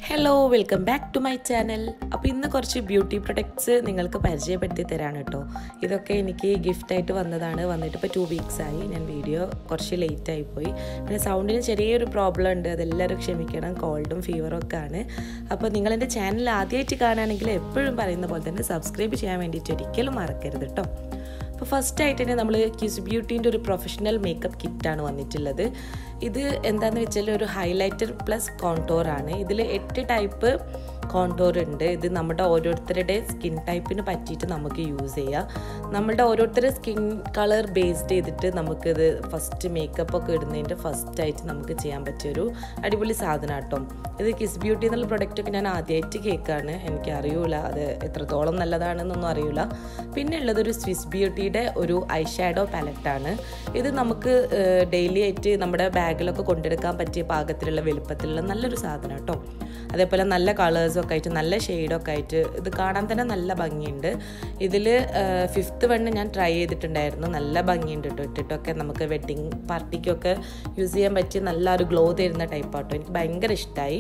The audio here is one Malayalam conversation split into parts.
hello welcome back to my channel അപ്പോൾ ഇന്ന് കുറച്ച് ബ്യൂട്ടി പ്രൊഡക്ട്സ് നിങ്ങൾക്ക് പരിചയപ്പെടുത്തി തരാണ് കേട്ടോ ഇതൊക്കെ എനിക്ക് ഗിഫ്റ്റായിട്ട് വന്നതാണ് വന്നിട്ട് ഇപ്പോൾ ടു വീക്സ് ആയി ഞാൻ വീഡിയോ കുറച്ച് ലേറ്റ് ആയിപ്പോയി പിന്നെ സൗണ്ടിന് ചെറിയൊരു പ്രോബ്ലം ഉണ്ട് അതെല്ലാവരും ക്ഷമിക്കണം കോൾഡും ഫീവറും ഒക്കെ ആണ് അപ്പോൾ നിങ്ങൾ എൻ്റെ ചാനൽ ആദ്യമായിട്ട് കാണുകയാണെങ്കിൽ എപ്പോഴും പറയുന്ന പോലെ തന്നെ സബ്സ്ക്രൈബ് ചെയ്യാൻ വേണ്ടിയിട്ട് ഒരിക്കലും മറക്കരുത് കേട്ടോ അപ്പോൾ ഫസ്റ്റ് ആയിട്ട് തന്നെ നമ്മൾ കിസ് ബ്യൂട്ടീൻ്റെ ഒരു പ്രൊഫഷണൽ മേക്കപ്പ് കിറ്റാണ് വന്നിട്ടുള്ളത് ഇത് എന്താണെന്ന് വെച്ചാൽ ഒരു ഹൈലൈറ്റർ പ്ലസ് കോൺടോർ ആണ് ഇതിൽ എട്ട് ടൈപ്പ് കോൺടോർ ഉണ്ട് ഇത് നമ്മുടെ ഓരോരുത്തരുടെ സ്കിൻ ടൈപ്പിന് പറ്റിയിട്ട് നമുക്ക് യൂസ് ചെയ്യാം നമ്മുടെ ഓരോരുത്തരുടെ സ്കിൻ കളർ ബേസ്ഡ് ചെയ്തിട്ട് നമുക്കിത് ഫസ്റ്റ് മേക്കപ്പ് ഒക്കെ ഇടുന്നതിൻ്റെ ഫസ്റ്റ് ആയിട്ട് നമുക്ക് ചെയ്യാൻ പറ്റിയൊരു അടിപൊളി സാധനം കേട്ടോ ഇത് കിസ് ബ്യൂട്ടി എന്നുള്ള പ്രൊഡക്റ്റൊക്കെ ഞാൻ ആദ്യമായിട്ട് കേൾക്കാണ് എനിക്ക് അറിയൂല അത് എത്രത്തോളം നല്ലതാണെന്നൊന്നും അറിയില്ല പിന്നെ ഉള്ളത് ഒരു സ്വിസ് ബ്യൂട്ടിയുടെ ഒരു ഐ ഷാഡോ പാലറ്റാണ് ഇത് നമുക്ക് ഡെയിലി ആയിട്ട് നമ്മുടെ ബാഗിലൊക്കെ കൊണ്ടെടുക്കാൻ പറ്റിയ പാകത്തിലുള്ള വലുപ്പത്തിലുള്ള നല്ലൊരു സാധനം കേട്ടോ അതേപോലെ നല്ല കളേഴ്സും ഒക്കെ ആയിട്ട് നല്ല ഷെയ്ഡൊക്കെ ആയിട്ട് ഇത് കാണാൻ തന്നെ നല്ല ഭംഗിയുണ്ട് ഇതിൽ ഫിഫ്ത്ത് വണ്ണ് ഞാൻ ട്രൈ ചെയ്തിട്ടുണ്ടായിരുന്നു നല്ല ഭംഗിയുണ്ട് കേട്ടോ ഇട്ടിട്ടൊക്കെ നമുക്ക് വെഡ്ഡിങ് പാർട്ടിക്കൊക്കെ യൂസ് ചെയ്യാൻ പറ്റിയ നല്ല ഒരു ഗ്ലോ തരുന്ന ടൈപ്പാട്ടോ എനിക്ക് ഭയങ്കര ഇഷ്ടമായി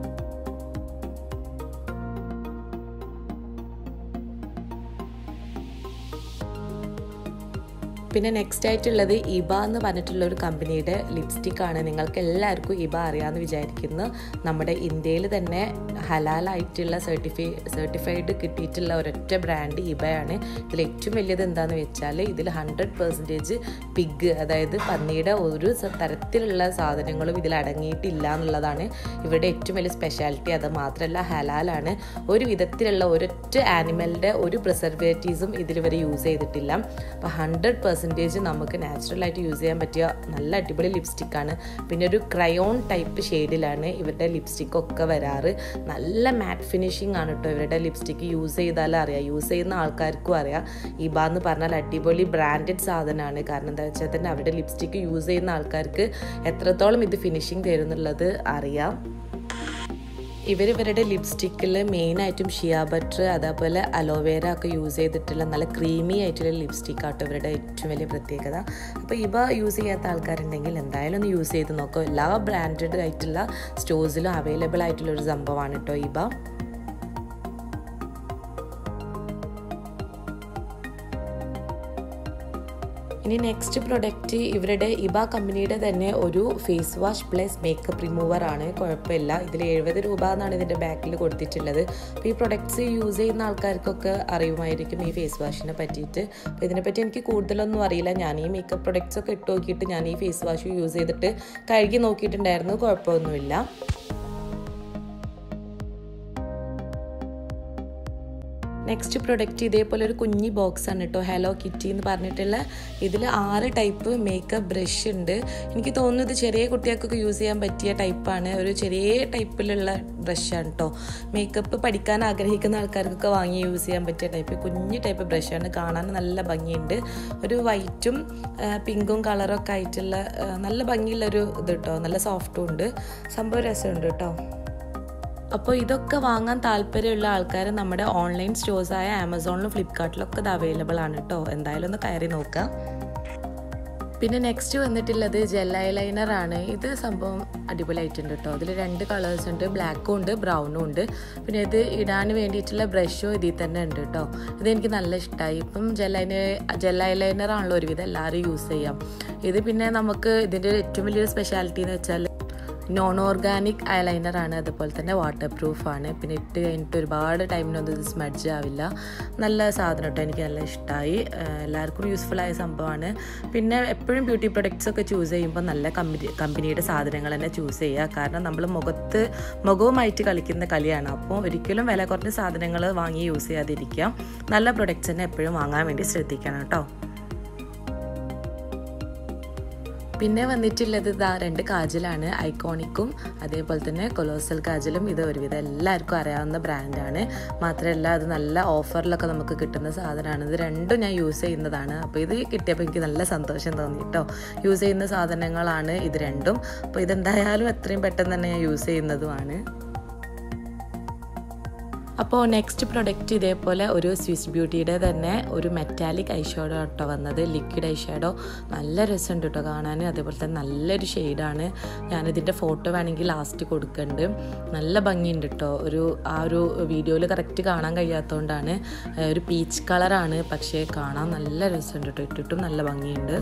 പിന്നെ നെക്സ്റ്റ് ആയിട്ടുള്ളത് ഇബ എന്ന് പറഞ്ഞിട്ടുള്ള ഒരു കമ്പനിയുടെ ലിപ്സ്റ്റിക് ആണ് നിങ്ങൾക്ക് എല്ലാവർക്കും ഇബ അറിയാമെന്ന് വിചാരിക്കുന്നു നമ്മുടെ ഇന്ത്യയിൽ തന്നെ ഹലാലായിട്ടുള്ള സർട്ടിഫൈ സർട്ടിഫൈഡ് കിട്ടിയിട്ടുള്ള ഒരൊറ്റ ബ്രാൻഡ് ഇബയാണ് ഇതിൽ ഏറ്റവും വലിയത് എന്താണെന്ന് വെച്ചാൽ ഇതിൽ ഹൺഡ്രഡ് പെർസെൻറ്റേജ് പിഗ് അതായത് പന്നിയുടെ ഒരു തരത്തിലുള്ള സാധനങ്ങളും ഇതിൽ അടങ്ങിയിട്ടില്ല എന്നുള്ളതാണ് ഇവരുടെ ഏറ്റവും വലിയ സ്പെഷ്യാലിറ്റി അത് മാത്രമല്ല ഹലാലാണ് ഒരു വിധത്തിലുള്ള ഒരൊറ്റ ആനിമലിൻ്റെ ഒരു പ്രിസർവേറ്റീവ്സും ഇതിൽ ഇവർ യൂസ് ചെയ്തിട്ടില്ല അപ്പോൾ ഹൺഡ്രഡ് പെർസെൻറ്റേജ് നമുക്ക് നാച്ചുറലായിട്ട് യൂസ് ചെയ്യാൻ പറ്റിയ നല്ല അടിപൊളി ലിപ്സ്റ്റിക്കാണ് പിന്നെ ഒരു ക്രയോൺ ടൈപ്പ് ഷെയ്ഡിലാണ് ഇവരുടെ ലിപ്സ്റ്റിക് ഒക്കെ വരാറ് നല്ല മാറ്റ് ഫിനിഷിംഗ് ആണ് കേട്ടോ ഇവരുടെ ലിപ്സ്റ്റിക്ക് യൂസ് ചെയ്താലും അറിയാം യൂസ് ചെയ്യുന്ന ആൾക്കാർക്കും അറിയാം ഇബ എന്ന് പറഞ്ഞാൽ അടിപൊളി ബ്രാൻഡഡ് സാധനമാണ് കാരണം എന്താ വെച്ചാൽ തന്നെ അവരുടെ ലിപ്സ്റ്റിക്ക് യൂസ് ചെയ്യുന്ന ആൾക്കാർക്ക് എത്രത്തോളം ഇത് ഫിനിഷിങ് തരുന്നുള്ളത് അറിയാം ഇവർ ഇവരുടെ ലിപ്സ്റ്റിക്കിൽ മെയിനായിട്ടും ഷിയ ബട്ടർ അതേപോലെ അലോവേര ഒക്കെ യൂസ് ചെയ്തിട്ടുള്ള നല്ല ക്രീമി ആയിട്ടുള്ള ലിപ്സ്റ്റിക് ആട്ടോ ഇവരുടെ ഏറ്റവും വലിയ പ്രത്യേകത അപ്പോൾ ഇവ യൂസ് ചെയ്യാത്ത ആൾക്കാരുണ്ടെങ്കിൽ എന്തായാലും ഒന്ന് യൂസ് ചെയ്ത് നോക്കാം എല്ലാ ബ്രാൻഡഡ് ആയിട്ടുള്ള സ്റ്റോഴ്സിലും അവൈലബിൾ ആയിട്ടുള്ള ഒരു സംഭവമാണ് കേട്ടോ ഇവ ഇനി നെക്സ്റ്റ് പ്രൊഡക്റ്റ് ഇവരുടെ ഇബ കമ്പനിയുടെ തന്നെ ഒരു face wash plus makeup remover ആണ് കുഴപ്പമില്ല ഇതിൽ എഴുപത് രൂപ എന്നാണ് ഇതിൻ്റെ ബാക്കിൽ കൊടുത്തിട്ടുള്ളത് അപ്പോൾ ഈ പ്രൊഡക്ട്സ് യൂസ് ചെയ്യുന്ന ആൾക്കാർക്കൊക്കെ അറിയുമായിരിക്കും ഈ ഫേസ് വാഷിനെ പറ്റിയിട്ട് അപ്പോൾ ഇതിനെപ്പറ്റി എനിക്ക് കൂടുതലൊന്നും അറിയില്ല ഞാൻ ഈ മേക്കപ്പ് പ്രൊഡക്ട്സ് ഒക്കെ ഇട്ട് നോക്കിയിട്ട് ഞാൻ ഈ ഫേസ് വാഷ് യൂസ് ചെയ്തിട്ട് കഴുകി നോക്കിയിട്ടുണ്ടായിരുന്നു കുഴപ്പമൊന്നുമില്ല നെക്സ്റ്റ് പ്രൊഡക്റ്റ് ഇതേപോലെ ഒരു കുഞ്ഞി ബോക്സ് ആണ് കേട്ടോ ഹലോ കിറ്റി എന്ന് പറഞ്ഞിട്ടുള്ള ഇതിൽ ആറ് ടൈപ്പ് മേക്കപ്പ് ബ്രഷ് ഉണ്ട് എനിക്ക് തോന്നുന്നു ഇത് ചെറിയ കുട്ടികൾക്കൊക്കെ യൂസ് ചെയ്യാൻ പറ്റിയ ടൈപ്പാണ് ഒരു ചെറിയ ടൈപ്പിലുള്ള ബ്രഷാണ് കേട്ടോ മേക്കപ്പ് പഠിക്കാൻ ആഗ്രഹിക്കുന്ന ആൾക്കാർക്കൊക്കെ വാങ്ങി യൂസ് ചെയ്യാൻ പറ്റിയ ടൈപ്പ് കുഞ്ഞു ടൈപ്പ് ബ്രഷാണ് കാണാൻ നല്ല ഭംഗിയുണ്ട് ഒരു വൈറ്റും പിങ്കും കളറൊക്കെ ആയിട്ടുള്ള നല്ല ഭംഗിയുള്ള ഒരു ഇത് കേട്ടോ നല്ല സോഫ്റ്റും ഉണ്ട് സംഭവം രസമുണ്ട് കേട്ടോ അപ്പോൾ ഇതൊക്കെ വാങ്ങാൻ താല്പര്യമുള്ള ആൾക്കാർ നമ്മുടെ ഓൺലൈൻ സ്റ്റോഴ്സായ ആമസോണിലും ഫ്ലിപ്കാർട്ടിലൊക്കെ ഇത് അവൈലബിൾ ആണ് കേട്ടോ എന്തായാലും ഒന്ന് കയറി നോക്കാം പിന്നെ നെക്സ്റ്റ് വന്നിട്ടുള്ളത് ജെൽ ഐലൈനർ ആണ് ഇത് സംഭവം അടിപൊളിയായിട്ടുണ്ട് കേട്ടോ അതിൽ രണ്ട് കളേഴ്സ് ഉണ്ട് ബ്ലാക്കും ഉണ്ട് ബ്രൗണും ഉണ്ട് പിന്നെ ഇത് ഇടാൻ വേണ്ടിയിട്ടുള്ള ബ്രഷും ഇതിൽ തന്നെ ഉണ്ട് കേട്ടോ ഇത് എനിക്ക് നല്ല ഇഷ്ടമായി ഇപ്പം ജെൽ ഐന ജെൽ ഐലൈനർ ആണല്ലോ ഒരുവിധം എല്ലാവരും യൂസ് ചെയ്യാം ഇത് പിന്നെ നമുക്ക് ഇതിൻ്റെ ഏറ്റവും വലിയൊരു സ്പെഷ്യാലിറ്റി എന്ന് വെച്ചാൽ നോൺ ഓർഗാനിക് ഐലൈനർ ആണ് അതുപോലെ തന്നെ വാട്ടർ പ്രൂഫ് ആണ് പിന്നെ ഇട്ട് കഴിഞ്ഞിട്ട് ഒരുപാട് ടൈമിനൊന്നും ഇത് സ്മഡ്ജ് ആവില്ല നല്ല സാധനം കേട്ടോ എനിക്ക് നല്ല ഇഷ്ടമായി എല്ലാവർക്കും യൂസ്ഫുൾ ആയ സംഭവമാണ് പിന്നെ എപ്പോഴും ബ്യൂട്ടി പ്രൊഡക്ട്സ് ഒക്കെ ചൂസ് ചെയ്യുമ്പോൾ നല്ല കമ്പനി കമ്പനിയുടെ സാധനങ്ങൾ തന്നെ ചൂസ് ചെയ്യുക കാരണം നമ്മൾ മുഖത്ത് മുഖവുമായിട്ട് കളിക്കുന്ന കളിയാണ് അപ്പോൾ ഒരിക്കലും വില കുറഞ്ഞ സാധനങ്ങൾ വാങ്ങി യൂസ് ചെയ്യാതിരിക്കുക നല്ല പ്രൊഡക്ട്സ് തന്നെ എപ്പോഴും വാങ്ങാൻ വേണ്ടി ശ്രദ്ധിക്കണം കേട്ടോ പിന്നെ വന്നിട്ടുള്ളത് ഇതാ രണ്ട് കാജലാണ് ഐക്കോണിക്കും അതേപോലെ തന്നെ കൊലോസൽ കാജലും ഇത് ഒരുവിധം എല്ലാവർക്കും അറിയാവുന്ന ബ്രാൻഡാണ് മാത്രമല്ല അത് നല്ല ഓഫറിലൊക്കെ നമുക്ക് കിട്ടുന്ന സാധനമാണ് ഇത് രണ്ടും ഞാൻ യൂസ് ചെയ്യുന്നതാണ് അപ്പോൾ ഇത് കിട്ടിയപ്പോൾ എനിക്ക് നല്ല സന്തോഷം തോന്നി കേട്ടോ യൂസ് ചെയ്യുന്ന സാധനങ്ങളാണ് ഇത് രണ്ടും അപ്പോൾ ഇതെന്തായാലും എത്രയും പെട്ടെന്ന് തന്നെ ഞാൻ യൂസ് ചെയ്യുന്നതുമാണ് അപ്പോൾ നെക്സ്റ്റ് പ്രൊഡക്റ്റ് ഇതേപോലെ ഒരു സ്വിസ് ബ്യൂട്ടിയുടെ തന്നെ ഒരു മെറ്റാലിക് ഐഷാഡോ കേട്ടോ വന്നത് ലിക്വിഡ് ഐഷാഡോ നല്ല രസമുണ്ട് കേട്ടോ കാണാൻ അതേപോലെ തന്നെ നല്ലൊരു ഷെയ്ഡാണ് ഞാനിതിൻ്റെ ഫോട്ടോ വേണമെങ്കിൽ ലാസ്റ്റ് കൊടുക്കുന്നുണ്ട് നല്ല ഭംഗിയുണ്ട് കേട്ടോ ഒരു ആ ഒരു വീഡിയോയിൽ കറക്റ്റ് കാണാൻ കഴിയാത്തതുകൊണ്ടാണ് ഒരു പീച്ച് കളറാണ് പക്ഷേ കാണാൻ നല്ല രസമുണ്ട് കേട്ടോ ഇട്ടിട്ടും നല്ല ഭംഗിയുണ്ട്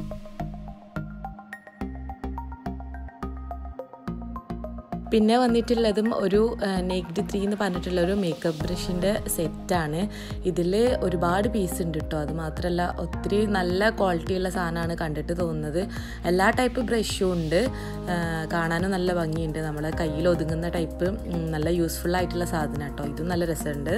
പിന്നെ വന്നിട്ടുള്ളതും ഒരു നെഗ്ഡ് ത്രീ എന്ന് പറഞ്ഞിട്ടുള്ള ഒരു മേക്കപ്പ് ബ്രഷിൻ്റെ സെറ്റാണ് ഇതിൽ ഒരുപാട് പീസ് ഉണ്ട് കേട്ടോ അത് മാത്രമല്ല ഒത്തിരി നല്ല ക്വാളിറ്റിയുള്ള സാധനമാണ് കണ്ടിട്ട് തോന്നുന്നത് എല്ലാ ടൈപ്പ് ബ്രഷും ഉണ്ട് കാണാനും നല്ല ഭംഗിയുണ്ട് നമ്മളെ കയ്യിൽ ഒതുങ്ങുന്ന ടൈപ്പ് നല്ല യൂസ്ഫുൾ ആയിട്ടുള്ള സാധനം കേട്ടോ ഇതും നല്ല രസമുണ്ട്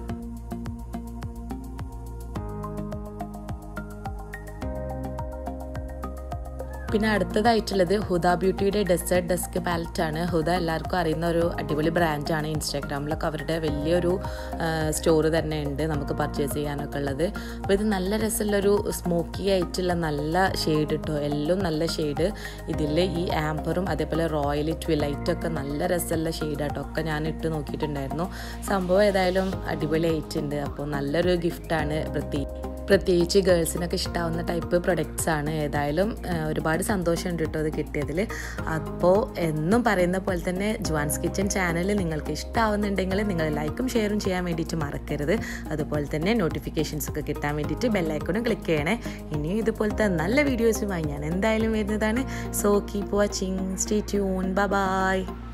പിന്നെ അടുത്തതായിട്ടുള്ളത് ഹുദ ബ്യൂട്ടിയുടെ ഡെസേർട്ട് ഡെസ്ക് പാലറ്റ് ആണ് ഹുദ എല്ലാവർക്കും അറിയുന്ന ഒരു അടിപൊളി ബ്രാൻഡാണ് ഇൻസ്റ്റാഗ്രാമിലൊക്കെ അവരുടെ വലിയൊരു സ്റ്റോർ തന്നെ ഉണ്ട് നമുക്ക് പർച്ചേസ് ചെയ്യാനൊക്കെ ഉള്ളത് അപ്പോൾ ഇത് നല്ല രസമുള്ളൊരു സ്മോക്കി ആയിട്ടുള്ള നല്ല ഷെയ്ഡ് കിട്ടും എല്ലാം നല്ല ഷെയ്ഡ് ഇതിൽ ഈ ആംബറും അതേപോലെ റോയൽ ട്വിലൈറ്റും ഒക്കെ നല്ല രസമുള്ള ഷെയ്ഡാട്ടോ ഒക്കെ ഞാൻ ഇട്ട് നോക്കിയിട്ടുണ്ടായിരുന്നു സംഭവം ഏതായാലും അടിപൊളിയായിട്ടുണ്ട് അപ്പോൾ നല്ലൊരു ഗിഫ്റ്റാണ് പ്രത്യേകിച്ച് പ്രത്യേകിച്ച് ഗേൾസിനൊക്കെ ഇഷ്ടാവുന്ന ടൈപ്പ് പ്രൊഡക്ട്സ് ആണ് ഏതായാലും ഒരുപാട് സന്തോഷമുണ്ട് കേട്ടോ അത് കിട്ടിയതിൽ അപ്പോൾ എന്നും പറയുന്ന പോലെ തന്നെ ജുവാൻസ് കിച്ചൻ ചാനൽ നിങ്ങൾക്ക് ഇഷ്ടമാവുന്നുണ്ടെങ്കിൽ നിങ്ങൾ ലൈക്കും ഷെയറും ചെയ്യാൻ വേണ്ടിയിട്ട് മറക്കരുത് അതുപോലെ തന്നെ നോട്ടിഫിക്കേഷൻസ് ഒക്കെ കിട്ടാൻ വേണ്ടിയിട്ട് ബെല്ലൈക്കണും ക്ലിക്ക് ചെയ്യണേ ഇനിയും ഇതുപോലത്തെ നല്ല വീഡിയോസുമായി ഞാൻ എന്തായാലും വരുന്നതാണ് so keep watching stay tune by